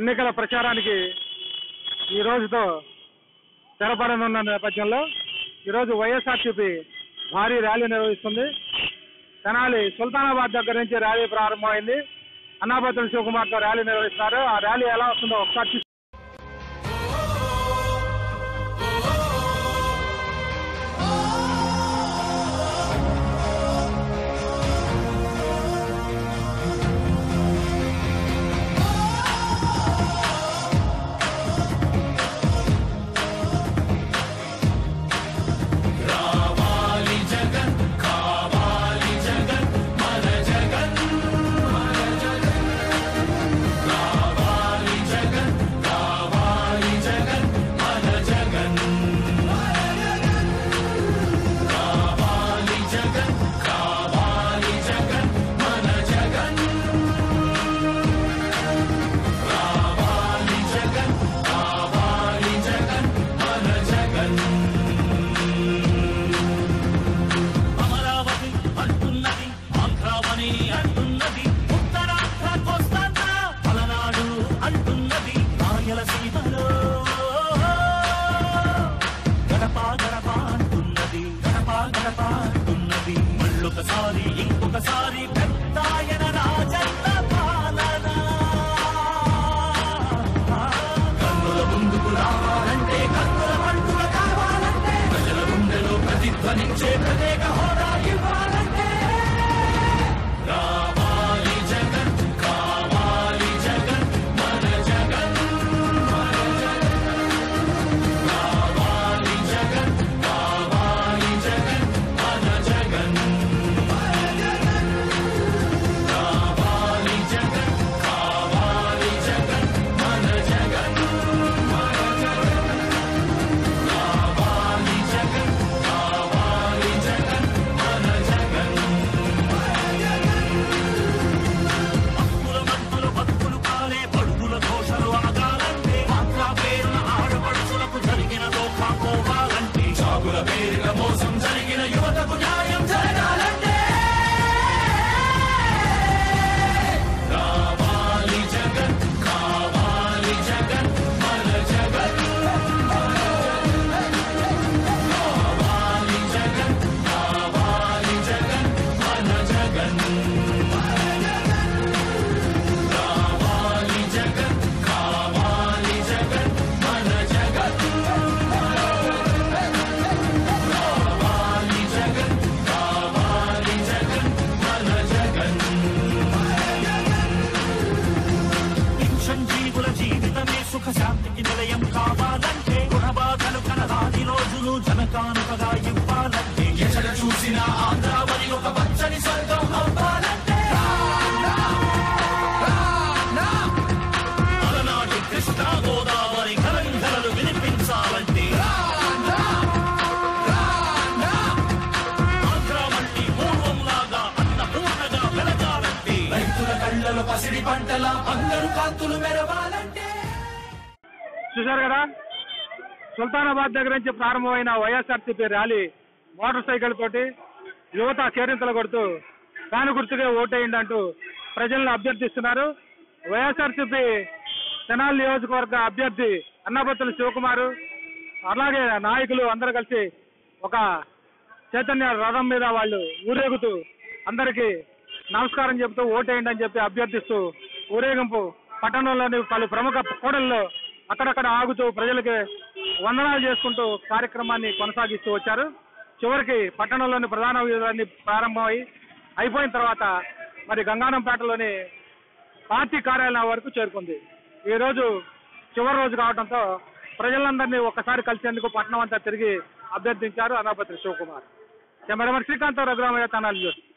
ఎన్నికల ప్రచారానికి ఈ రోజుతో తెరపడనున్న నేపథ్యంలో ఈరోజు వైఎస్ఆర్సీపీ భారీ ర్యాలీ నిర్వహిస్తుంది తెనాలి సుల్తానాబాద్ దగ్గర నుంచి ర్యాలీ ప్రారంభమైంది అన్నాపతుల శివకుమార్తో ర్యాలీ నిర్వహిస్తున్నారు ఆ ర్యాలీ ఎలా వస్తుందో ఒకసారి చూసి అమరావతి అంటున్నది ఆంధ్రావని అంటున్నది ఉత్తరాంధ్ర కోస్తాంధ్ర పలనాడు అంటున్నది రాయలసీమలో గడప గడప అంటున్నది గడప గడప అంటున్నది మళ్ళొకసారి ఇంకొకసారి పెద్దాయన రాజన్న పాలన కన్నుల ముందుకు రావాలంటే కన్నుల పండుగ కావాలంటే ప్రజల గుండెలో ప్రతిధ్వనించే ప్రత్యేక హోదా ఇవ్వాలంటే రావాలి జగన్ కావాలి జగన్ మన జగన్ మన జగన్ రావాలి జగన్ కావాలి జగన్ మన జగన్ రావాలి జగన్ కావాలి జగన్ మన జగన్ మన జగన్ రావాలి జగన్ కావాలి జగన్ మన జగన్ హక్కుల మత్తుల బతుకులు కాలే పడుగుల ఘోషలు ఆగాలంటే మాత్రా పేరున ఆడపడుచులకు జరిగిన దోఖా పోవాలంటే జాగుల పేరిన మోసం జరిగిన యువతకు న్యాయం జరగాలంటే రావాలి జగన్ కావాలి జగన్ మన జగన్ కావాలి జగన్ కావాలి జగన్ మన జగన్ కావాలి జగన్ కావాలి జగన్ మన జగన్ కావాలి జగన్ కావాలి జగన్ మన జగన్ పింఛన్ జీవుల జీవితమే సుఖ శాంతికి నిలయం కావాలంటే గుణబాధలు కనరాని రోజులు జనకానుకగా ఇవ్వాలంటే ఎక్కడ చూసినా ఆంధ్రావని ఒక పచ్చని స్వర్గం అవ్వాలంటే అలనాటి కృష్ణా గోదావరి కలంకరలు వినిపించాలంటే ఆంధ్ర మళ్ళీ పూర్వంలాగా అన్నపూర్ణగా వెలగాలంటే రైతుల కళ్ళలో పసిడి పంటల అందరు కాంతులు మెరవాలంటే చూశారు కదా సుల్తానాబాద్ దగ్గర నుంచి ప్రారంభమైన వైఎస్ఆర్సీపీ ర్యాలీ మోటార్ సైకిల్ తోటి యువత కేరింతలు కొడుతూ ఫ్యాన్ గుర్తుగా ఓటేయండి అంటూ ప్రజలను అభ్యర్థిస్తున్నారు వైఎస్ఆర్సీపీ తెనాలి నియోజకవర్గ అభ్యర్థి అన్నపత్తుల శివకుమారు అలాగే నాయకులు అందరూ కలిసి ఒక చైతన్య రథం మీద వాళ్ళు ఊరేగుతూ అందరికీ నమస్కారం చెబుతూ ఓటేయండి అని చెప్పి అభ్యర్థిస్తూ ఊరేగింపు పట్టణంలోని పలు ప్రముఖ కూడల్లో అక్కడక్కడ ఆగుతూ ప్రజలకి వందనాలు చేసుకుంటూ కార్యక్రమాన్ని కొనసాగిస్తూ వచ్చారు చివరికి పట్టణంలోని ప్రధాన వీధులన్నీ ప్రారంభమై అయిపోయిన తర్వాత మరి గంగానంపేటలోని పార్టీ కార్యాలయం వరకు చేరుకుంది ఈ రోజు చివరి రోజు కావడంతో ప్రజలందరినీ ఒక్కసారి కలిసేందుకు పట్టణం అంతా తిరిగి అభ్యర్థించారు అనాపత్రి శివకుమార్ కెమెరామెన్ శ్రీకాంత్ రఘురామయ్య తనాలి న్యూస్